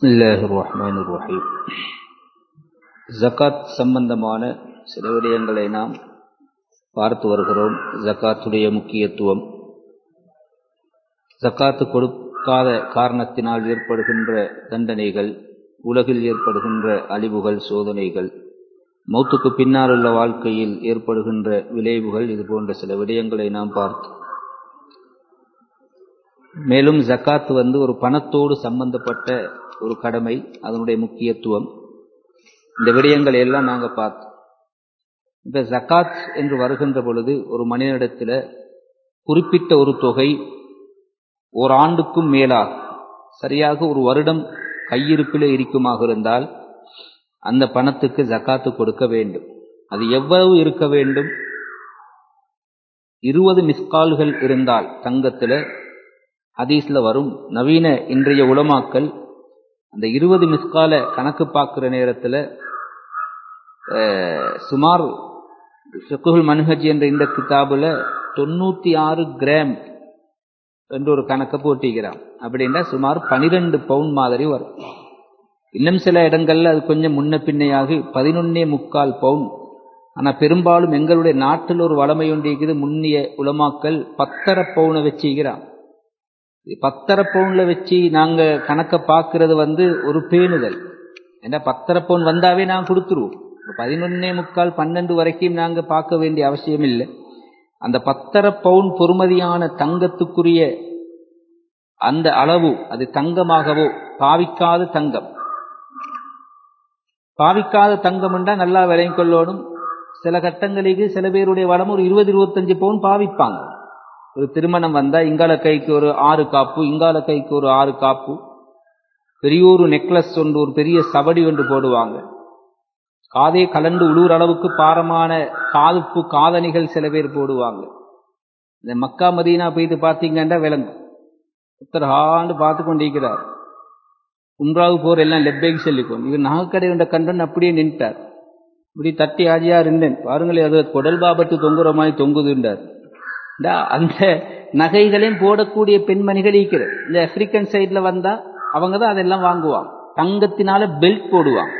بسم الله الرحمن الرحيم ஜகாத் சம்பந்தமான சில விடயங்களை நாம் பார்த்து வருகிறோம் ஜக்காத்துடைய முக்கியத்துவம் ஜக்காத்து கொடுக்காத காரணத்தினால் ஏற்படுகின்ற தண்டனைகள் உலகில் ஏற்படுகின்ற அழிவுகள் சோதனைகள் மௌத்துக்கு பின்னால் உள்ள வாழ்க்கையில் ஏற்படுகின்ற விளைவுகள் இது போன்ற சில விடயங்களை நாம் பார்த்தோம் மேலும் ஜக்காத் வந்து ஒரு பணத்தோடு சம்பந்தப்பட்ட ஒரு கடமை அதனுடைய முக்கியத்துவம் இந்த விடயங்களை எல்லாம் நாங்கள் பார்த்தோம் இந்த ஜக்காத் என்று வருகின்ற பொழுது ஒரு மனிதனிடத்தில் குறிப்பிட்ட ஒரு தொகை ஒரு ஆண்டுக்கும் மேலாக சரியாக ஒரு வருடம் கையிருப்பில் இருக்குமாக இருந்தால் அந்த பணத்துக்கு ஜக்காத்து கொடுக்க வேண்டும் அது எவ்வளவு இருக்க வேண்டும் இருபது மிஸ்கால்கள் இருந்தால் தங்கத்தில் ஹதீஸ்ல வரும் நவீன இன்றைய உலமாக்கல் அந்த இருபது மிஸ்கால கணக்கு பார்க்குற நேரத்தில் சுமார் ஷக்குல் மன்ஹஜ் என்ற இந்த கிதாபுல தொண்ணூத்தி ஆறு கிராம் என்று ஒரு கணக்கை போட்டிக்கிறான் அப்படின்னா சுமார் பனிரெண்டு பவுண்ட் மாதிரி வரும் இன்னும் சில இடங்கள்ல அது கொஞ்சம் முன்ன பின்னையாகி பதினொன்னே முக்கால் பவுண்ட் ஆனா பெரும்பாலும் எங்களுடைய நாட்டில் ஒரு வளமை ஒன்றிருக்குது முன்னிய உலமாக்கல் பத்தரை பவுனை வச்சுக்கிறான் பத்தரை பவுன்ல வச்சு நாங்க கணக்க பாக்குறது வந்து ஒரு பேணுதல் ஏன்னா பத்தரை பவுன் வந்தாவே நாங்க கொடுத்துருவோம் பதினொன்னே முக்கால் பன்னெண்டு வரைக்கும் நாங்க பார்க்க வேண்டிய அவசியம் இல்லை அந்த பத்தரை பவுன் பொறுமதியான தங்கத்துக்குரிய அந்த அளவு அது தங்கமாகவோ பாவிக்காத தங்கம் பாவிக்காத தங்கம் என்றா நல்லா விலையும் கொள்ளணும் சில கட்டங்களுக்கு சில பேருடைய வளம் ஒரு இருபது இருபத்தஞ்சு பவுன் பாவிப்பாங்க ஒரு திருமணம் வந்தா இங்கால கைக்கு ஒரு ஆறு காப்பு இங்கால கைக்கு ஒரு ஆறு காப்பு பெரிய ஒரு நெக்லஸ் ஒன்று ஒரு பெரிய சபடி ஒன்று போடுவாங்க காதே கலண்டு உழுவுற அளவுக்கு பாரமான காதுப்பு காதணிகள் சில பேர் போடுவாங்க இந்த மக்கா மதீனா போயிட்டு பார்த்தீங்கன்னா விளங்கும் ஒருத்தர் ஆண்டு பார்த்து கொண்டிருக்கிறார் உம்ராவு போர் எல்லாம் லெப்பேக்கு சொல்லிக்கோம் இவர் நாகக்கடை உண்ட கண்டன் அப்படியே நின்ட்டார் இப்படி தட்டி ஆஜியா இருந்தேன் பாருங்களேன் அது குடல் பாபத்து தொங்குற மாதிரி தொங்குதுன்றார் அந்த நகைகளையும் போடக்கூடிய பெண்மணிகள் இருக்கிறது இந்த ஆப்பிரிக்கன் சைட்ல வந்தா அவங்க தான் அதெல்லாம் வாங்குவாங்க தங்கத்தினால பெல்ட் போடுவாங்க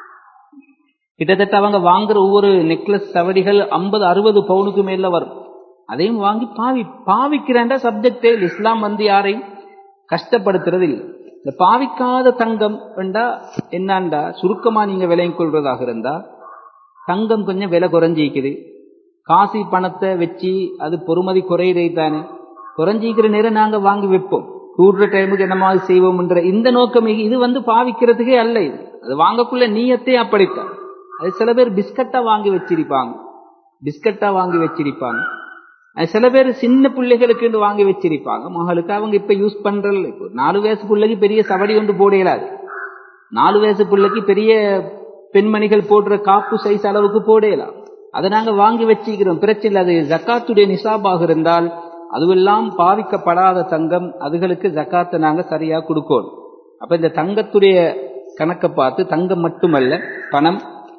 கிட்டத்தட்ட அவங்க வாங்குற ஒவ்வொரு நெக்லஸ் சவடிகள் ஐம்பது அறுபது பவுனுக்கு மேல வரும் அதையும் வாங்கி பாவி பாவிக்கிறேன்டா சப்ஜெக்டே இஸ்லாம் வந்து யாரையும் கஷ்டப்படுத்துறது இல்லை இந்த பாவிக்காத தங்கம் வேண்டா என்னான்டா சுருக்கமா நீங்க விலையும் கொள்றதாக இருந்தா தங்கம் கொஞ்சம் விலை குறைஞ்சிக்குது காசி பணத்தை வச்சு அது பொறுமதி குறையிறே தானே குறைஞ்சிக்கிற நேரம் நாங்க வாங்கி வைப்போம் கூடுற டைமுக்கு என்ன மாதிரி செய்வோம்ன்ற இந்த நோக்கம் இது வந்து பாவிக்கிறதுக்கே அல்ல இது அது வாங்கக்குள்ள நீயத்தே அப்படித்தான் அது சில பேர் பிஸ்கட்டா வாங்கி வச்சிருப்பாங்க பிஸ்கட்டா வாங்கி வச்சிருப்பாங்க சில பேர் சின்ன பிள்ளைகளுக்கு வாங்கி வச்சிருப்பாங்க மகளுக்கு அவங்க இப்ப யூஸ் பண்றல இப்போ நாலு வயசு பிள்ளைக்கு பெரிய சவடி ஒன்று போடையலாது நாலு வயசு பிள்ளைக்கு பெரிய பெண்மணிகள் போடுற காப்பு சைஸ் அளவுக்கு போடையலாம் அதை நாங்க வாங்கி வச்சுக்கிறோம் பிரச்சனை அது ஜக்காத்துடைய நிசாபாக இருந்தால் அதுவெல்லாம் பாவிக்கப்படாத தங்கம் அதுகளுக்கு ஜக்காத்தை நாங்க சரியா கொடுக்கணும் அப்ப இந்த தங்கத்துடைய கணக்கை பார்த்து தங்கம் மட்டுமல்ல பணம்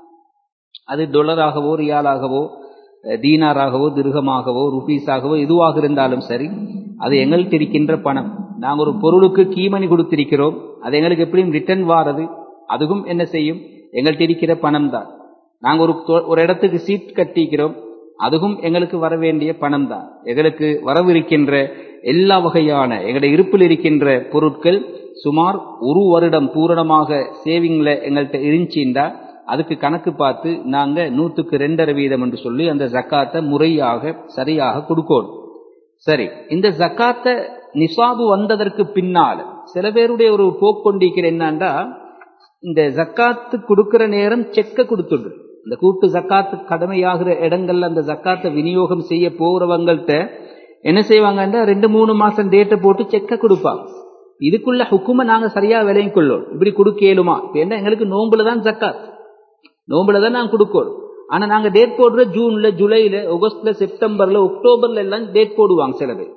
அது டொலராகவோ ரியாலாகவோ தீனாராகவோ திருகமாகவோ ருபீஸாகவோ எதுவாக இருந்தாலும் சரி அது எங்கள்கிட்ட இருக்கின்ற பணம் நாங்கள் ஒரு பொருளுக்கு கீமணி கொடுத்திருக்கிறோம் அது எங்களுக்கு எப்படியும் ரிட்டர்ன் வாரது அதுவும் என்ன செய்யும் எங்கள்கிட்ட இருக்கிற பணம் தான் நாங்கள் ஒரு ஒரு இடத்துக்கு சீட் கட்டிக்கிறோம் அதுவும் எங்களுக்கு வர வேண்டிய பணம் தான் எங்களுக்கு வரவிருக்கின்ற எல்லா வகையான எங்களுடைய இருப்பில் இருக்கின்ற பொருட்கள் சுமார் ஒரு வருடம் பூரணமாக சேவிங்ல எங்கள்கிட்ட இருந்துச்சுண்டா அதுக்கு கணக்கு பார்த்து நாங்க நூத்துக்கு ரெண்டரை வீதம் என்று சொல்லி அந்த ஜக்காத்தை முறையாக சரியாக கொடுக்கணும் சரி இந்த ஜக்காத்தை நிசாபு வந்ததற்கு பின்னால் சில பேருடைய ஒரு போக்கொண்டிருக்கிற என்னன்னா இந்த ஜக்காத்து கொடுக்கிற நேரம் செக்க கொடுத்துடு இந்த கூட்டு ஜக்காத்து கடமையாகிற இடங்கள்ல அந்த ஜக்காத்தை விநியோகம் செய்ய போறவங்கள்ட்ட என்ன செய்வாங்கன்னா ரெண்டு மூணு மாசம் டேட்டை போட்டு செக்க கொடுப்பாங்க இதுக்குள்ள ஹுக்கும நாங்க சரியா விலையும் கொள்ளோம் இப்படி கொடுக்கலுமா என்ன எங்களுக்கு நோம்புல தான் ஜக்காத் நோம்புல தான் நாங்க கொடுக்கணும் ஆனா நாங்க டேட் போடுற ஜூன்ல ஜூலைல ஆகஸ்ட்ல செப்டம்பர்ல அக்டோபர்ல எல்லாம் டேட் போடுவாங்க சில பேர்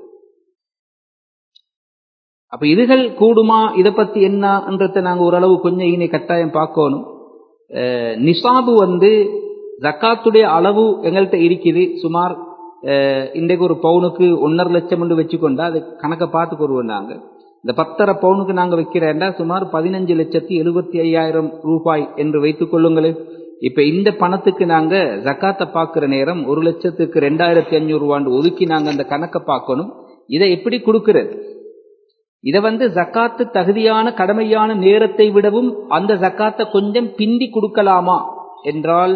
அப்ப இதுகள் கூடுமா இதை பத்தி என்னன்றத நாங்க ஓரளவு கொஞ்சம் இனி கட்டாயம் பார்க்கணும் நிசாபு வந்து ஜக்காத்துடைய அளவு எங்கள்கிட்ட இருக்குது சுமார் இன்றைக்கு ஒரு பவுனுக்கு ஒன்னரை லட்சம் என்று வச்சுக்கொண்டா அது கணக்கை பார்த்து கொள்வோம் நாங்க இந்த பத்தரை பவுனுக்கு நாங்க வைக்கிறேன்டா சுமார் பதினஞ்சு லட்சத்தி எழுபத்தி ஐயாயிரம் ரூபாய் என்று வைத்துக் கொள்ளுங்களேன் இப்ப இந்த பணத்துக்கு நாங்க ஜக்காத்தை பார்க்கிற நேரம் ஒரு லட்சத்துக்கு ரெண்டாயிரத்தி அஞ்சூறு ரூபாண்டு ஒதுக்கி நாங்க அந்த கணக்கை பார்க்கணும் இதை எப்படி கொடுக்கிறது இதை வந்து ஜக்காத்து தகுதியான கடமையான நேரத்தை விடவும் அந்த ஜக்காத்தை கொஞ்சம் பிந்தி கொடுக்கலாமா என்றால்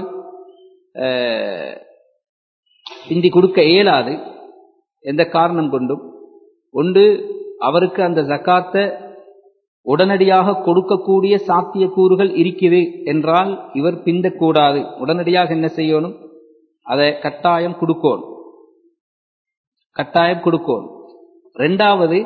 அஹ், பிந்தி கொடுக்க இயலாது எந்த காரணம் கொண்டும் ஒன்று அவருக்கு அந்த ஜக்காத்தை உடனடியாக கொடுக்கக்கூடிய சாத்தியக்கூறுகள் இருக்குது என்றால் இவர் பிந்தக்கூடாது உடனடியாக என்ன செய்யணும் அதை கட்டாயம் கொடுக்கணும் கட்டாயம் கொடுக்கணும் ரெண்டாவது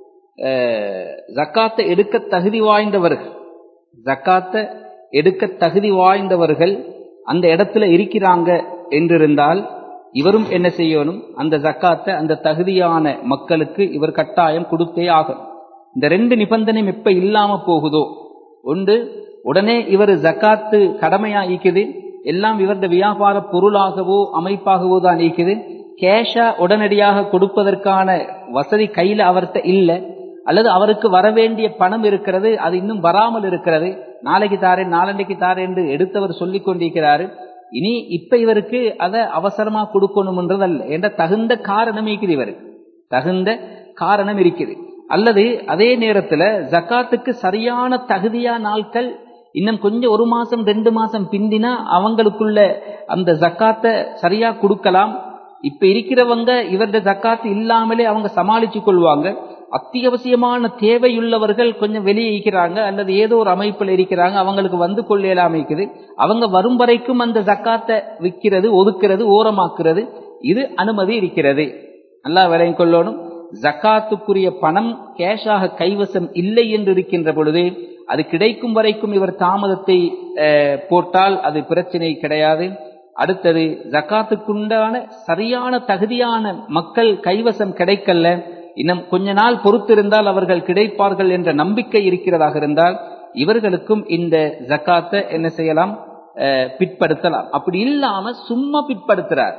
அஹ், ஜக்காத்தை எடுக்க தகுதி வாய்ந்தவர்கள் ஜக்காத்தை எடுக்க தகுதி வாய்ந்தவர்கள் அந்த இடத்துல இருக்கிறாங்க என்றிருந்தால் இவரும் என்ன செய்யணும் அந்த ஜக்காத்தை அந்த தகுதியான மக்களுக்கு இவர் கட்டாயம் கொடுத்தே ஆகும் இந்த ரெண்டு நிபந்தனையும் எப்ப இல்லாம போகுதோ ஒன்று உடனே இவர் ஜக்காத்து கடமையா ஈக்குது எல்லாம் இவரது வியாபார பொருளாகவோ அமைப்பாகவோ தான் ஈக்குது கேஷா உடனடியாக கொடுப்பதற்கான வசதி கையில அவர்கிட்ட இல்ல அல்லது அவருக்கு வர வேண்டிய பணம் இருக்கிறது அது இன்னும் வராமல் இருக்கிறது நாளைக்கு தாரேன் நாளன்னைக்கு தாரேன் என்று எடுத்தவர் சொல்லிக் கொண்டிருக்கிறாரு இனி இப்ப இவருக்கு அதை அவசரமா கொடுக்கணும்ன்றதல்ல என்ற தகுந்த காரணம் இருக்குது இவருக்கு தகுந்த காரணம் இருக்குது அல்லது அதே நேரத்துல ஜக்காத்துக்கு சரியான தகுதியா நாட்கள் இன்னும் கொஞ்சம் ஒரு மாசம் ரெண்டு மாசம் பிந்தினா அவங்களுக்குள்ள அந்த ஜக்காத்தை சரியா கொடுக்கலாம் இப்ப இருக்கிறவங்க இவருடைய ஜக்காத்து இல்லாமலே அவங்க சமாளிச்சு கொள்வாங்க அத்தியாவசியமான தேவையுள்ளவர்கள் கொஞ்சம் வெளியே இருக்கிறாங்க அல்லது ஏதோ ஒரு அமைப்பில் இருக்கிறாங்க அவங்களுக்கு வந்து கொள்ளலாம் இருக்குது அவங்க வரும் வரைக்கும் அந்த ஜக்காத்தை விற்கிறது ஒதுக்கிறது ஓரமாக்குறது இது அனுமதி இருக்கிறது நல்லா விலையும் கொள்ளணும் ஜக்காத்துக்குரிய பணம் கேஷாக கைவசம் இல்லை என்று இருக்கின்ற பொழுது அது கிடைக்கும் வரைக்கும் இவர் தாமதத்தை அஹ், போட்டால் அது பிரச்சனை கிடையாது அடுத்தது ஜக்காத்துக்குண்டான சரியான தகுதியான மக்கள் கைவசம் கிடைக்கல இன்னும் கொஞ்ச நாள் பொறுத்திருந்தால் அவர்கள் கிடைப்பார்கள் என்ற நம்பிக்கை இருக்கிறதாக இருந்தால் இவர்களுக்கும் இந்த ஜக்காத்தை என்ன செய்யலாம் அஹ், பிற்படுத்தலாம் அப்படி இல்லாம சும்மா பிற்படுத்துறார்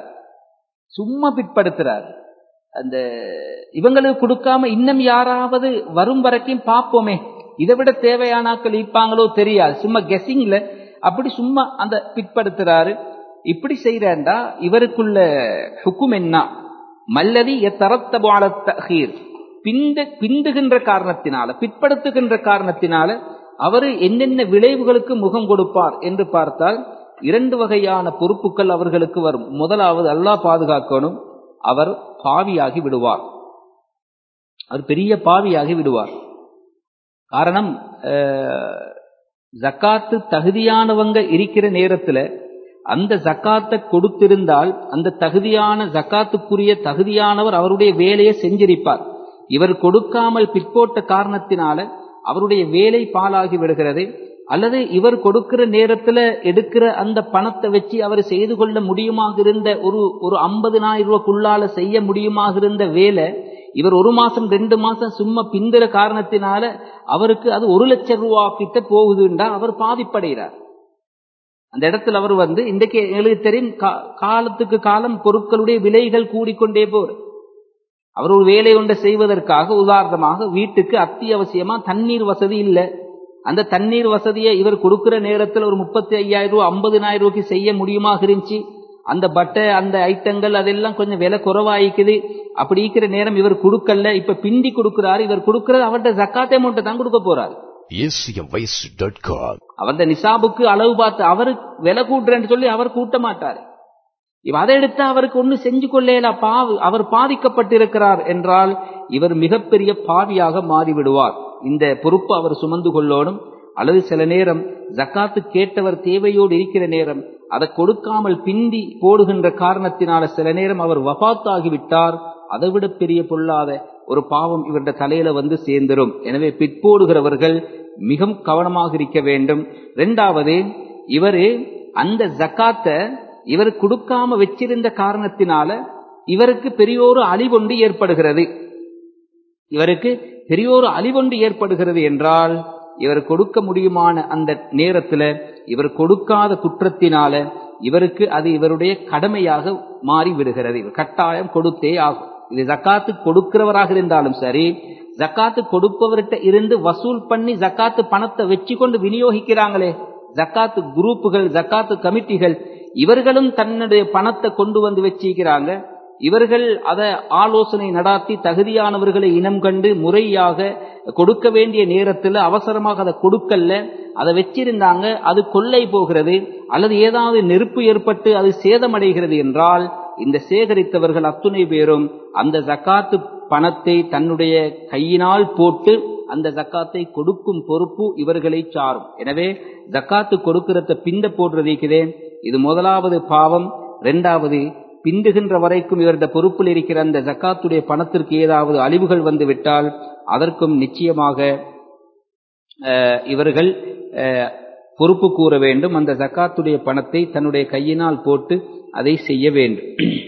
சும்மா பிற்படுத்துறார் அந்த இவங்களுக்கு கொடுக்காம இன்னும் யாராவது வரும் வரைக்கும் பார்ப்போமே இதை விட தேவையானாக்கள் இருப்பாங்களோ தெரியாது சும்மா கெஸிங்ல அப்படி சும்மா அந்த பிற்படுத்துறாரு இப்படி செய்யறா இவருக்குள்ள ஹுக்கும் என்ன மல்லதி தரத்தபால தஹீர் பிந்த பிந்துகின்ற காரணத்தினால பிற்படுத்துகின்ற காரணத்தினால அவரு என்னென்ன விளைவுகளுக்கு முகம் கொடுப்பார் என்று பார்த்தால் இரண்டு வகையான பொறுப்புகள் அவர்களுக்கு வரும் முதலாவது அல்லாஹ் பாதுகாக்கணும் அவர் பாவியாகி விடுவார் அவர் பெரிய பாவியாகி விடுவார் காரணம் அஹ், ஜக்காத்து தகுதியானவங்க இருக்கிற நேரத்துல அந்த ஜக்காத்தை கொடுத்திருந்தால் அந்த தகுதியான ஜக்காத்துக்குரிய தகுதியானவர் அவருடைய வேலையை செஞ்சிருப்பார் இவர் கொடுக்காமல் பிற்போட்ட காரணத்தினால அவருடைய வேலை பாலாகி விடுகிறது அல்லது இவர் கொடுக்கிற நேரத்துல எடுக்கிற அந்த பணத்தை வச்சு அவர் செய்து கொள்ள முடியுமாக இருந்த ஒரு ஒரு ஐம்பதினாயிரம் ரூபாய்க்குள்ளால செய்ய முடியுமாக இருந்த வேலை இவர் ஒரு மாசம் ரெண்டு மாசம் சும்மா பிந்துற காரணத்தினால அவருக்கு அது ஒரு லட்சம் ரூபா கிட்ட போகுதுன்றா அவர் பாதிப்படைகிறார் அந்த இடத்துல அவர் வந்து இன்றைக்கு எங்களுக்கு தெரியும் கா- காலத்துக்கு காலம் பொருட்களுடைய விலைகள் கூடிக்கொண்டே போகுது அவர் ஒரு வேலை ஒன்றை செய்வதற்காக உதாரணமாக வீட்டுக்கு அத்தியாவசியமா தண்ணீர் வசதி இல்லை அந்த தண்ணீர் வசதியை இவர் கொடுக்கிற நேரத்தில் ஒரு முப்பத்தி ஐயாயிரம் ரூபாய் ஐம்பதினாயிரம் ரூபாய்க்கு செய்ய முடியுமாக இருந்துச்சு அந்த பட்டை அந்த ஐட்டங்கள் அதெல்லாம் கொஞ்சம் விலை குறைவாயிக்குது அப்படி இருக்கிற நேரம் இவர் கொடுக்கல இப்ப பிந்தி கொடுக்கிறாரு இவர் கொடுக்கிறது அவர்கிட்ட ஜக்காத்தே மூட்டை தான் கொடுக்க போறாரு acmvoice.com. அவந்த நிசாபுக்கு அளவு பார்த்து அவரு விலை கூட்டுறேன்னு சொல்லி அவர் கூட்ட மாட்டாரு இவ அதை எடுத்து அவருக்கு ஒண்ணு செஞ்சு கொள்ளேல பாவி அவர் பாதிக்கப்பட்டிருக்கிறார் என்றால் இவர் மிகப்பெரிய பாவியாக மாறிவிடுவார் இந்த பொறுப்பு அவர் சுமந்து கொள்ளோடும் அல்லது சில நேரம் ஜக்காத்து கேட்டவர் தேவையோடு இருக்கிற நேரம் அதை கொடுக்காமல் பிந்தி போடுகின்ற காரணத்தினால சில நேரம் அவர் வபாத்தாகிவிட்டார் அதைவிட பெரிய பொல்லாத ஒரு பாவம் இவருடைய தலையில வந்து சேர்ந்துரும் எனவே பிற்போடுகிறவர்கள் மிகவும் கவனமாக இருக்க வேண்டும் இரண்டாவது இவரு அந்த ஜக்காத்தை இவர் கொடுக்காம வச்சிருந்த காரணத்தினால இவருக்கு பெரியோரு அழிவொண்டு ஏற்படுகிறது இவருக்கு பெரியோரு அழிவொண்டு ஏற்படுகிறது என்றால் இவர் கொடுக்க முடியுமான அந்த நேரத்துல இவர் கொடுக்காத குற்றத்தினால இவருக்கு அது இவருடைய கடமையாக மாறி விடுகிறது இவர் கட்டாயம் கொடுத்தே ஆகும் இது ஜக்காத்து கொடுக்கிறவராக இருந்தாலும் சரி ஜக்காத்து கொடுப்பவர்கிட்ட இருந்து வசூல் பண்ணி ஜக்காத்து பணத்தை வச்சு கொண்டு விநியோகிக்கிறாங்களே ஜக்காத்து குரூப்புகள் ஜக்காத்து கமிட்டிகள் இவர்களும் தன்னுடைய பணத்தை கொண்டு வந்து வச்சிருக்கிறாங்க இவர்கள் அதை ஆலோசனை நடாத்தி தகுதியானவர்களை இனம் கண்டு முறையாக கொடுக்க வேண்டிய நேரத்தில் அவசரமாக அதை கொடுக்கல அதை வச்சிருந்தாங்க அது கொள்ளை போகிறது அல்லது ஏதாவது நெருப்பு ஏற்பட்டு அது சேதமடைகிறது என்றால் இந்த சேகரித்தவர்கள் அத்துணை பேரும் அந்த ஜக்காத்து பணத்தை தன்னுடைய கையினால் போட்டு அந்த ஜக்காத்தை கொடுக்கும் பொறுப்பு இவர்களை சாரும் எனவே ஜக்காத்து கொடுக்கிறத பிந்த போடுறதே இது முதலாவது பாவம் இரண்டாவது பிந்துகின்ற வரைக்கும் இவரது பொறுப்பில் இருக்கிற அந்த ஜக்காத்துடைய பணத்திற்கு ஏதாவது அழிவுகள் வந்து விட்டால் அதற்கும் நிச்சயமாக இவர்கள் பொறுப்பு கூற வேண்டும் அந்த ஜக்காத்துடைய பணத்தை தன்னுடைய கையினால் போட்டு அதை செய்ய வேண்டும்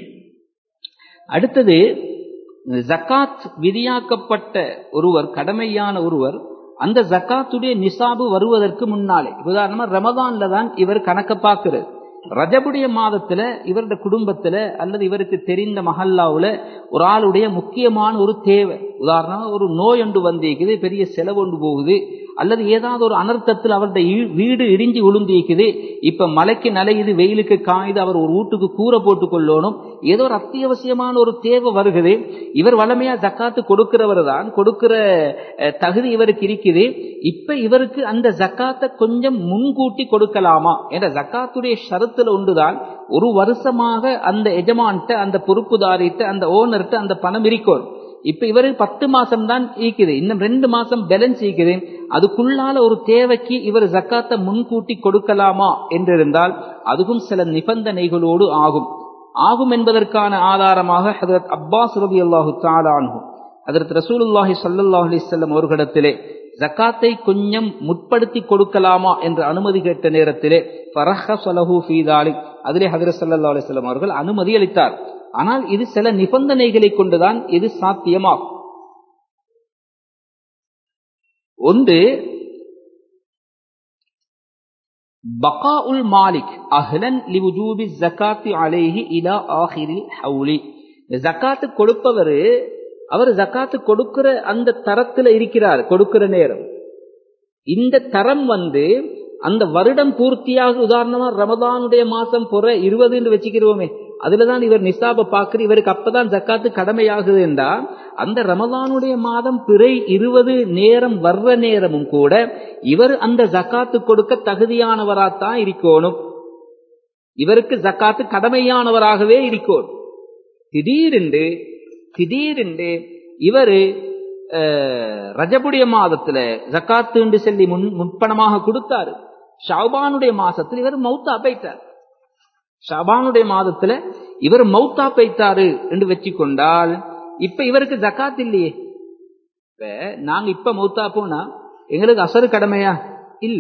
அடுத்தது ஜக்காத் விதியாக்கப்பட்ட ஒருவர் கடமையான ஒருவர் அந்த ஜக்காத்துடைய நிசாபு வருவதற்கு முன்னாலே உதாரணமா ரமதான்ல தான் இவர் கணக்க பார்க்கிறது ரஜபுடைய மாதத்துல இவருடைய குடும்பத்துல அல்லது இவருக்கு தெரிந்த மஹல்லாவுல ஒரு ஆளுடைய முக்கியமான ஒரு தேவை உதாரணமா ஒரு நோய் ஒன்று வந்திருக்குது பெரிய செலவு ஒன்று போகுது அல்லது ஏதாவது ஒரு அனர்த்தத்தில் அவருடைய வீடு இடிஞ்சு விழுந்திருக்குது இப்ப மலைக்கு நலையுது வெயிலுக்கு காயுது அவர் ஒரு வீட்டுக்கு கூரை போட்டு கொள்ளணும் ஏதோ ஒரு அத்தியாவசியமான ஒரு தேவை வருகுது இவர் வளமையா ஜக்காத்து கொடுக்கிறவர் தான் கொடுக்கிற தகுதி இவருக்கு இருக்குது இப்ப இவருக்கு அந்த ஜக்காத்தை கொஞ்சம் முன்கூட்டி கொடுக்கலாமா என்ற ஜக்காத்துடைய ஷரத்துல ஒன்றுதான் ஒரு வருஷமாக அந்த எஜமான்ட்ட அந்த பொறுப்புதாரிட்ட அந்த ஓனர்கிட்ட அந்த பணம் இருக்கும் இப்ப இவரு பத்து மாசம் தான் ஈக்குது இன்னும் ரெண்டு மாசம் பேலன்ஸ் ஈக்குது அதுக்குள்ளால ஒரு தேவைக்கு இவர் ஜக்காத்தை முன்கூட்டி கொடுக்கலாமா என்றிருந்தால் அதுவும் சில நிபந்தனைகளோடு ஆகும் ஆகும் என்பதற்கான ஆதாரமாக ஹதரத் அப்பாஸ் ரபி அல்லாஹு தாலானும் அதற்கு ரசூலுல்லாஹி சல்லாஹ் அலிசல்லம் அவர்களிடத்திலே ஜக்காத்தை கொஞ்சம் முற்படுத்தி கொடுக்கலாமா என்று அனுமதி கேட்ட நேரத்திலே ஃபரஹ சலஹு ஃபீதாலி அதிலே ஹதரத் சல்லா அலிஸ்லாம் அவர்கள் அனுமதி அளித்தார் ஆனால் இது சில நிபந்தனைகளை கொண்டுதான் இது சாத்தியமாகும் ஒன்று பகா உல் மாலிக் அஹ்லன் லிவுஜூபி ஜக்காத்தி அலேஹி இலா ஆஹிரில் ஹவுலி ஜக்காத்து கொடுப்பவர் அவர் ஜக்காத்து கொடுக்கிற அந்த தரத்துல இருக்கிறார் கொடுக்கிற நேரம் இந்த தரம் வந்து அந்த வருடம் பூர்த்தியாக உதாரணமா ரமதானுடைய மாசம் பொற இருபதுன்னு வச்சுக்கிறோமே அதுலதான் இவர் நிசாப பாக்குற இவருக்கு அப்பதான் ஜக்காத்து கடமையாகுது என்றா அந்த ரமதானுடைய மாதம் பிறை இருபது நேரம் வர்ற நேரமும் கூட இவர் அந்த ஜக்காத்து கொடுக்க தகுதியானவராத்தான் இருக்கணும் இவருக்கு ஜக்காத்து கடமையானவராகவே இருக்கணும் திடீரென்று திடீரென்று இவரு ரஜபுடைய மாதத்துல ஜக்காத்து சொல்லி முன் முற்பணமாக கொடுத்தாரு ஷாபானுடைய மாசத்தில் இவர் மௌத்தா போயிட்டார் ஷாபானுடைய மாதத்துல இவர் மௌத்தா போய்த்தாரு என்று வச்சு கொண்டால் இப்ப இவருக்கு ஜக்காத் இல்லையே இப்ப நாங்க இப்ப மௌத்தா போனா எங்களுக்கு அசரு கடமையா இல்ல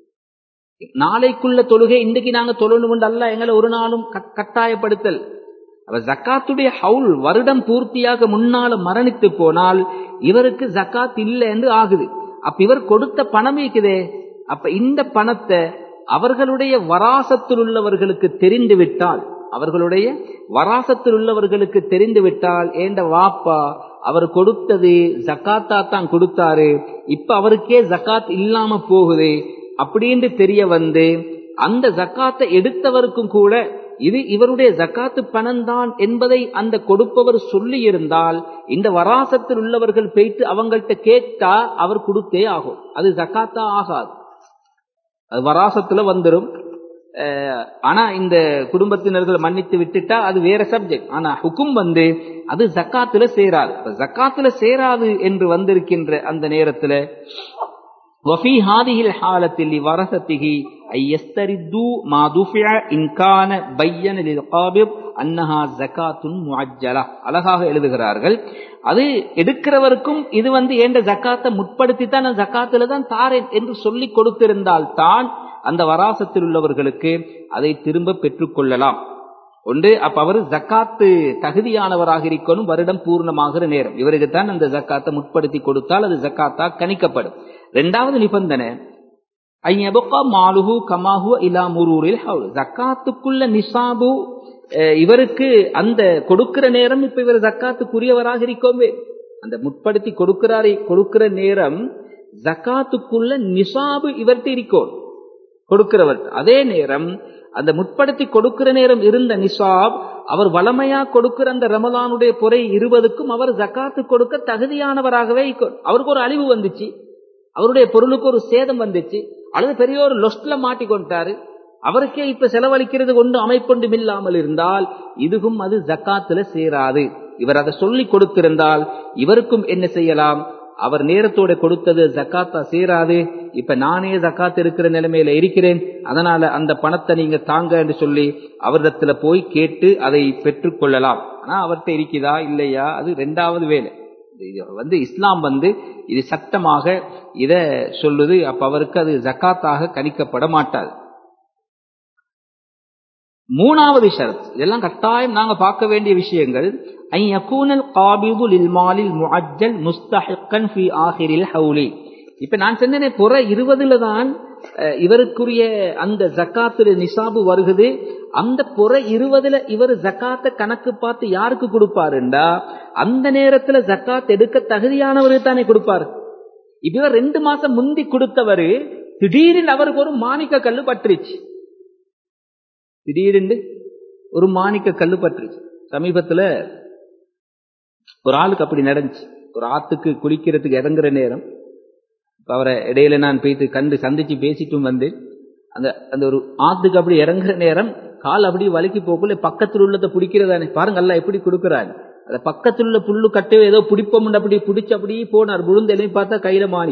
நாளைக்குள்ள தொழுகை இன்றைக்கு நாங்க தொழணும் அல்ல எங்களை ஒரு நாளும் கட்டாயப்படுத்தல் அவ ஜக்காத்துடைய ஹவுல் வருடம் பூர்த்தியாக முன்னால மரணித்து போனால் இவருக்கு ஜக்காத் இல்லை என்று ஆகுது அப்ப இவர் கொடுத்த பணம் இருக்குதே அப்ப இந்த பணத்தை அவர்களுடைய வராசத்தில் உள்ளவர்களுக்கு தெரிந்து விட்டால் அவர்களுடைய வராசத்தில் உள்ளவர்களுக்கு தெரிந்து விட்டால் ஏண்ட வாப்பா அவர் கொடுத்தது ஜக்காத்தா தான் கொடுத்தாரு இப்ப அவருக்கே ஜக்காத் இல்லாம போகுது அப்படின்னு தெரிய வந்து அந்த ஜக்காத்தை எடுத்தவருக்கும் கூட இது இவருடைய ஜக்காத்து பணம் தான் என்பதை அந்த கொடுப்பவர் சொல்லி இருந்தால் இந்த வராசத்தில் உள்ளவர்கள் போயிட்டு அவங்கள்ட்ட கேட்டா அவர் கொடுத்தே ஆகும் அது ஜக்காத்தா ஆகாது அது வராசத்துல வந்துடும் ஆனா இந்த குடும்பத்தினர்கள் மன்னித்து விட்டுட்டா அது வேற சப்ஜெக்ட் ஆனா ஹுக்கும் வந்து அது ஜக்காத்துல சேராது ஜக்காத்துல சேராது என்று வந்திருக்கின்ற அந்த நேரத்துல وفي هذه الحالة لورثته أن يستردوا ما دفع إن كان بين للقابض أنها زكاة معجلة அழகாக எழுதுகிறார்கள் அது எடுக்கிறவருக்கும் இது வந்து ஏண்ட ஜக்காத்தை முற்படுத்தி தான் நான் ஜக்காத்துல தான் தாரேன் என்று சொல்லி கொடுத்திருந்தால் தான் அந்த வராசத்தில் உள்ளவர்களுக்கு அதை திரும்ப பெற்றுக்கொள்ளலாம் ஒன்று அப்ப அவர் ஜக்காத்து தகுதியானவராக இருக்கணும் வருடம் பூர்ணமாகிற நேரம் இவருக்கு தான் அந்த ஜக்காத்தை முற்படுத்தி கொடுத்தால் அது ஜக்காத்தா கணிக்கப்படும் ரெண்டாவது நிபந்தனை மாலுஹு கமாஹு இலா முரூரில் ஜக்காத்துக்குள்ள நிசாபு இவருக்கு அந்த கொடுக்கிற நேரம் இப்ப இவர் ஜக்காத்துக்குரியவராக இருக்கோமே அந்த முற்படுத்தி கொடுக்கிறாரே கொடுக்கிற நேரம் ஜக்காத்துக்குள்ள நிசாபு இவர்கிட்ட இருக்கும் கொடுக்கிறவர் அதே நேரம் அந்த முற்படுத்தி கொடுக்கிற நேரம் இருந்த நிசாப் அவர் வளமையா கொடுக்கிற அந்த ரமலானுடைய பொறை இருபதுக்கும் அவர் ஜக்காத்து கொடுக்க தகுதியானவராகவே இருக்கும். அவருக்கு ஒரு அழிவு வந்துச்சு அவருடைய பொருளுக்கு ஒரு சேதம் வந்துச்சு அல்லது பெரிய ஒரு லொஸ்ட்ல மாட்டிக்கொண்டாரு அவருக்கே இப்ப செலவழிக்கிறது கொண்டு அமைப்பொண்டும் இல்லாமல் இருந்தால் இதுவும் அது ஜக்காத்துல சேராது இவர் அதை சொல்லி கொடுத்திருந்தால் இவருக்கும் என்ன செய்யலாம் அவர் நேரத்தோட கொடுத்தது ஜக்காத்தா சேராது இப்ப நானே ஜக்காத் இருக்கிற நிலைமையில இருக்கிறேன் அதனால அந்த பணத்தை நீங்க தாங்க என்று சொல்லி அவரிடத்துல போய் கேட்டு அதை பெற்றுக் கொள்ளலாம் ஆனா அவர்கிட்ட இருக்குதா இல்லையா அது ரெண்டாவது வேலை இது வந்து இஸ்லாம் வந்து இது சட்டமாக இத சொல்லுது அப்ப அவருக்கு அது ஜக்காத்தாக கணிக்கப்பட மாட்டாது மூணாவது ஷரத் இதெல்லாம் கட்டாயம் நாங்க பார்க்க வேண்டிய விஷயங்கள் ஐ யகூனல் காபிது லில் மாலில் முஅஜ்ஜல் முஸ்தஹிக்கன் ஃபி ஆஹிரில் ஹவுலி இப்ப நான் சொன்னேனே புற இருபதுல தான் அஹ், இவருக்குரிய அந்த ஜக்காத்துல நிசாபு வருகுது அந்த புற இருபதுல இவர் ஜக்காத்தை கணக்கு பார்த்து யாருக்கு கொடுப்பாருண்டா அந்த நேரத்துல ஜக்காத் எடுக்க தகுதியானவருக்கு தானே கொடுப்பாரு இப்ப இவர் ரெண்டு மாசம் முந்தி கொடுத்தவரு திடீர்னு அவருக்கு ஒரு மாணிக்க கல்லு பட்டுருச்சு திடீரென்று ஒரு மாணிக்க கல்லு பட்டுருச்சு சமீபத்துல ஒரு ஆளுக்கு அப்படி நடந்துச்சு ஒரு ஆத்துக்கு குளிக்கிறதுக்கு இறங்குற நேரம் இப்ப அவரை இடையில நான் போயிட்டு கண்டு சந்திச்சு பேசிட்டும் வந்து அந்த அந்த ஒரு ஆத்துக்கு அப்படி இறங்குற நேரம் கால் அப்படியே வலிக்கு போக்குள்ள பக்கத்தில் உள்ளதை பிடிக்கிறதானே பாருங்க அல்ல எப்படி கொடுக்குறாரு அந்த பக்கத்தில் உள்ள புல்லு கட்டு ஏதோ பிடிப்போம் அப்படி பிடிச்சு அப்படியே போனார் விழுந்தெலையும் பார்த்தா கையில மாணி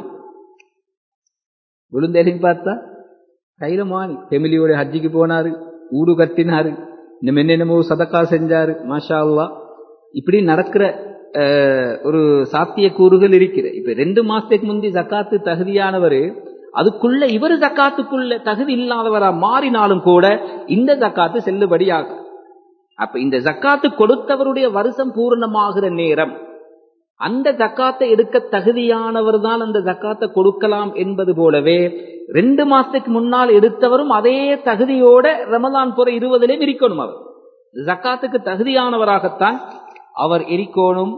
விழுந்தெலையும் பார்த்தா கையில மாணி ஃபெமிலியோட ஹஜ்ஜிக்கு போனாரு ஊடு கட்டினாரு இன்னும் என்னென்னமோ சதக்கா செஞ்சாரு மாஷா அல்லாஹ் இப்படி நடக்கிற அஹ், ஒரு சாத்திய கூறுகள் இருக்கிற இப்ப ரெண்டு மாசத்துக்கு முந்தி ஜக்காத்து தகுதியானவர் அதுக்குள்ள இவர் ஜக்காத்துக்குள்ள தகுதி இல்லாதவரா மாறினாலும் கூட இந்த ஜக்காத்து செல்லுபடியாகும் அப்ப இந்த ஜக்காத்து கொடுத்தவருடைய வருஷம் பூரணமாகிற நேரம் அந்த ஜக்காத்தை எடுக்க தகுதியானவர் தான் அந்த ஜக்காத்தை கொடுக்கலாம் என்பது போலவே ரெண்டு மாசத்துக்கு முன்னால் எடுத்தவரும் அதே தகுதியோட ரமலான் புற இருபதிலே இருக்கணும் அவர் ஜக்காத்துக்கு தகுதியானவராகத்தான் அவர் இருக்கணும்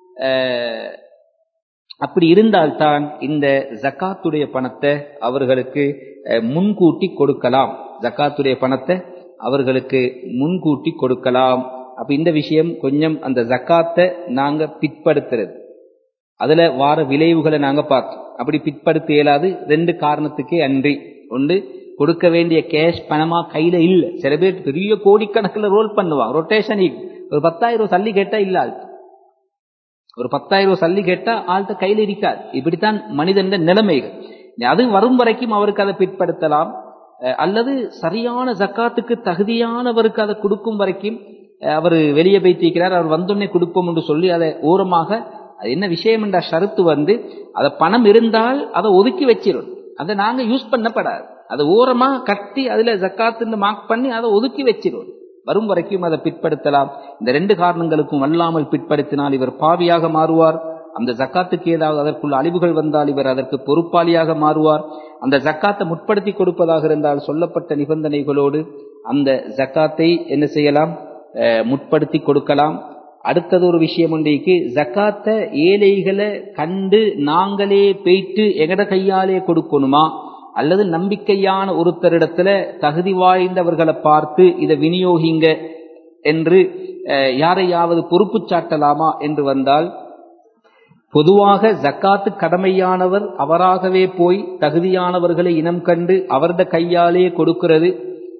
அஹ், அப்படி இருந்தால்தான் இந்த ஜக்காத்துடைய பணத்தை அவர்களுக்கு அஹ், முன்கூட்டி கொடுக்கலாம் ஜக்காத்துடைய பணத்தை அவர்களுக்கு முன்கூட்டி கொடுக்கலாம் அப்ப இந்த விஷயம் கொஞ்சம் அந்த ஜக்காத்தை நாங்க பிற்படுத்துறது அதுல வார விளைவுகளை நாங்க பார்த்தோம் அப்படி பிற்படுத்த இயலாது ரெண்டு காரணத்துக்கே அன்றி ஒன்று கொடுக்க வேண்டிய கேஷ் பணமா கையில இல்ல சில பேர் பெரிய கோடிக்கணக்கில் ரோல் பண்ணுவாங்க ரொட்டேஷன் ஒரு பத்தாயிரம் ரூபாய் சல்லி கேட்டா இல்ல ஆள் ஒரு பத்தாயிரம் ரூபாய் சல்லி கேட்டா ஆள்கிட்ட கையில இருக்காது இப்படித்தான் மனிதன் நிலைமைகள் அது வரும் வரைக்கும் அவருக்கு அதை பிற்படுத்தலாம் அஹ் அல்லது சரியான ஜக்காத்துக்கு தகுதியானவருக்கு அதை கொடுக்கும் வரைக்கும் அவர் வெளியே போய்த்திருக்கிறார் அவர் வந்தோடனே கொடுப்போம் என்று சொல்லி அதை ஓரமாக அது என்ன விஷயம் என்ற ஷரத்து வந்து அதை பணம் இருந்தால் அதை ஒதுக்கி வச்சிடும் அதை நாங்க யூஸ் பண்ணப்படாது அதை ஓரமா கட்டி அதுல ஜக்காத்துன்னு மார்க் பண்ணி அதை ஒதுக்கி வச்சிடும் வரும் வரைக்கும் அதை பிற்படுத்தலாம் இந்த ரெண்டு காரணங்களுக்கும் அல்லாமல் பிற்படுத்தினால் இவர் பாவியாக மாறுவார் அந்த ஜக்காத்துக்கு ஏதாவது அதற்குள்ள அழிவுகள் வந்தால் இவர் அதற்கு பொறுப்பாளியாக மாறுவார் அந்த ஜக்காத்தை முற்படுத்தி கொடுப்பதாக இருந்தால் சொல்லப்பட்ட நிபந்தனைகளோடு அந்த ஜக்காத்தை என்ன செய்யலாம் அஹ், முற்படுத்தி கொடுக்கலாம் அடுத்தது ஒரு விஷயம் உண்டைக்கு ஜக்காத்தை ஏழைகளை கண்டு நாங்களே போயிட்டு எங்கட கையாலே கொடுக்கணுமா அல்லது நம்பிக்கையான ஒருத்தரிடத்துல தகுதி வாய்ந்தவர்களை பார்த்து இதை விநியோகிங்க என்று அஹ், யாரையாவது பொறுப்பு சாட்டலாமா என்று வந்தால் பொதுவாக ஜக்காத்து கடமையானவர் அவராகவே போய் தகுதியானவர்களை இனம் கண்டு அவரது கையாலே கொடுக்கிறது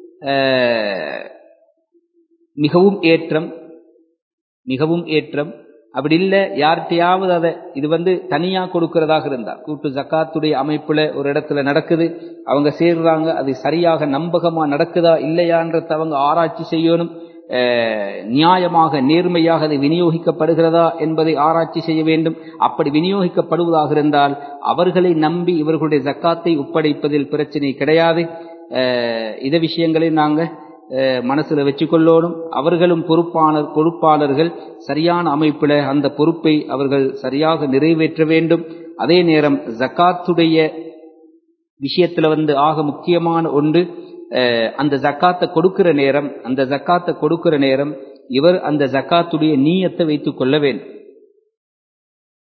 அஹ், மிகவும் ஏற்றம் மிகவும் ஏற்றம் அப்படி இல்லை யார்கிட்டயாவது அதை இது வந்து தனியா கொடுக்கிறதாக இருந்தா கூட்டு ஜக்காத்துடைய அமைப்புல ஒரு இடத்துல நடக்குது அவங்க சேர்றாங்க அது சரியாக நம்பகமா நடக்குதா இல்லையான்றத அவங்க ஆராய்ச்சி செய்யணும் அஹ், நியாயமாக நேர்மையாக அது விநியோகிக்கப்படுகிறதா என்பதை ஆராய்ச்சி செய்ய வேண்டும் அப்படி விநியோகிக்கப்படுவதாக இருந்தால் அவர்களை நம்பி இவர்களுடைய ஜக்காத்தை ஒப்படைப்பதில் பிரச்சனை கிடையாது அஹ், இத விஷயங்களை நாங்க அஹ், மனசுல வச்சுக்கொள்ளணும் அவர்களும் பொறுப்பாளர் பொறுப்பாளர்கள் சரியான அமைப்பில் அந்த பொறுப்பை அவர்கள் சரியாக நிறைவேற்ற வேண்டும் அதே நேரம் ஜக்காத்துடைய விஷயத்துல வந்து ஆக முக்கியமான ஒன்று அஹ், அந்த ஜக்காத்தை கொடுக்கிற நேரம் அந்த ஜக்காத்தை கொடுக்கிற நேரம் இவர் அந்த ஜக்காத்துடைய நீயத்தை வைத்துக் கொள்ள வேண்டும்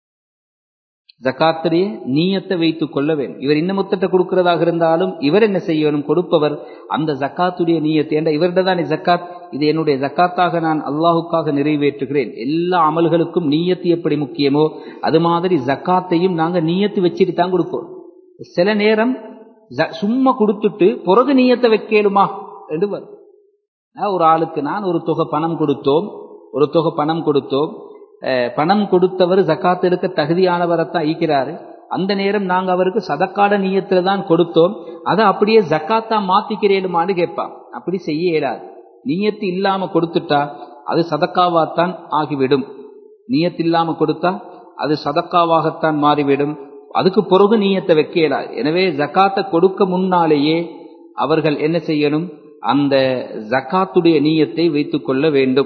ஜக்காத்துடைய நீயத்தை வைத்துக் கொள்ள வேண்டும் இவர் இன்ன முத்தத்தை கொடுக்கிறதாக இருந்தாலும் இவர் என்ன செய்யணும் கொடுப்பவர் அந்த ஜக்காத்துடைய நீயத்தை என்ற இவரிட தான் ஜக்காத் இது என்னுடைய ஜக்காத்தாக நான் அல்லாஹுக்காக நிறைவேற்றுகிறேன் எல்லா அமல்களுக்கும் நீயத்து எப்படி முக்கியமோ அது மாதிரி ஜக்காத்தையும் நாங்க நீயத்து வச்சுட்டு தான் கொடுப்போம் சில நேரம் சும்மா கொடுத்துட்டு பிறகு நீயத்தை வைக்கலுமா என்று வரும் ஒரு ஆளுக்கு நான் ஒரு தொகை பணம் கொடுத்தோம் ஒரு தொகை பணம் கொடுத்தோம் பணம் கொடுத்தவர் ஜக்காத் எடுக்க தகுதியானவரைத்தான் ஈக்கிறாரு அந்த நேரம் நாங்க அவருக்கு சதக்காட நீயத்துல தான் கொடுத்தோம் அதை அப்படியே ஜக்காத்தா மாத்திக்கிறேனுமான்னு கேட்பான் அப்படி செய்ய இயலாது நீயத்து இல்லாம கொடுத்துட்டா அது சதக்காவாத்தான் ஆகிவிடும் நீயத்து இல்லாம கொடுத்தா அது சதக்காவாகத்தான் மாறிவிடும் அதுக்கு பிறகு நீயத்தை வைக்க இயலாது எனவே ஜக்காத்தை கொடுக்க முன்னாலேயே அவர்கள் என்ன செய்யணும் அந்த ஜக்காத்துடைய நீயத்தை வைத்துக் கொள்ள வேண்டும்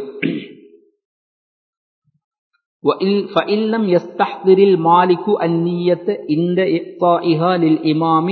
فإن لم يستحضر المالك النية عند إعطائها للإمام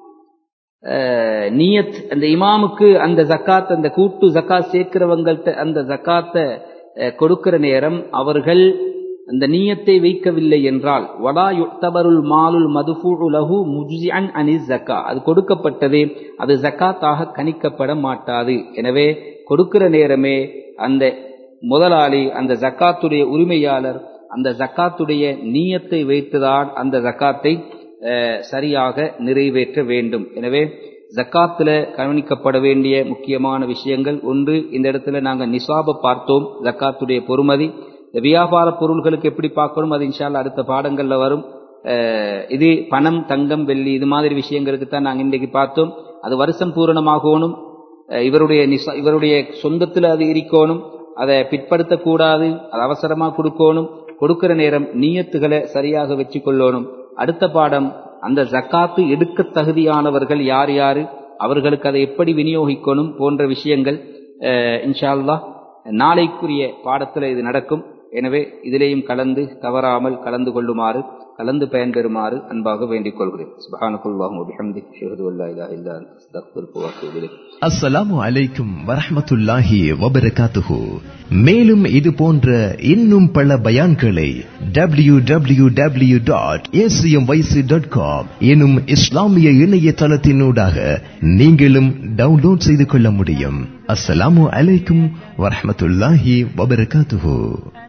நியத் அந்த இமாமுக்கு அந்த ஜக்காத் அந்த கூட்டு ஜக்காத் சேர்க்கிறவங்கள்ட்ட அந்த ஜக்காத்தை கொடுக்கிற நேரம் அவர்கள் அந்த நீயத்தை வைக்கவில்லை என்றால் வடா யுக்தபருல் மாலுல் மதுஃபூ லஹு முஜ்சிஅன் அனி ஜக்கா அது கொடுக்கப்பட்டதே அது ஜக்காத்தாக கணிக்கப்பட மாட்டாது எனவே கொடுக்கிற நேரமே அந்த முதலாளி அந்த ஜக்காத்துடைய உரிமையாளர் அந்த ஜக்காத்துடைய நீயத்தை வைத்துதான் அந்த ஜக்காத்தை சரியாக நிறைவேற்ற வேண்டும் எனவே ஜக்காத்துல கவனிக்கப்பட வேண்டிய முக்கியமான விஷயங்கள் ஒன்று இந்த இடத்துல நாங்கள் நிசாபை பார்த்தோம் ஜக்காத்துடைய பொறுமதி வியாபார பொருள்களுக்கு எப்படி பார்க்கணும் அது இன்ஷால்ல அடுத்த பாடங்கள்ல வரும் இது பணம் தங்கம் வெள்ளி இது மாதிரி விஷயங்களுக்கு தான் நாங்கள் இன்றைக்கு பார்த்தோம் அது வருஷம் பூரணமாகணும் இவருடைய நிசா இவருடைய சொந்தத்தில் அது இருக்கணும் அதை பிற்படுத்தக்கூடாது அது அவசரமா கொடுக்கணும் கொடுக்கிற நேரம் நீயத்துகளை சரியாக வச்சு கொள்ளணும் அடுத்த பாடம் அந்த ஜக்காத்து எடுக்க தகுதியானவர்கள் யார் யாரு அவர்களுக்கு அதை எப்படி விநியோகிக்கணும் போன்ற விஷயங்கள் இன்ஷால்லா நாளைக்குரிய பாடத்தில் இது நடக்கும் எனவே இதிலேயும் கலந்து தவறாமல் கலந்து கொள்ளுமாறு கலந்து பயன்பெறுமாறு அன்பாக வேண்டிக் கொள்கிறேன் சுபஹானகுல்லாஹு வபிஹம்திஹி அஷ்ஹது அல்லா இலாஹா இல்லா அன்த அஸ்தக்ஃபிருக வ அத்தூபு இலைக் அஸ்ஸலாமு அலைக்கும் வரஹ்மத்துல்லாஹி வபரகாத்துஹு மேலும் இது போன்ற இன்னும் பல பயான்களை W W W dot dot com எனும் இஸ்லாமிய இணையதளத்தினூடாக நீங்களும் டவுன்லோட் செய்து கொள்ள முடியும் அஸ்ஸலாமு அலைக்கும் வரஹ்மத்துல்லாஹி வபரகாத்துஹு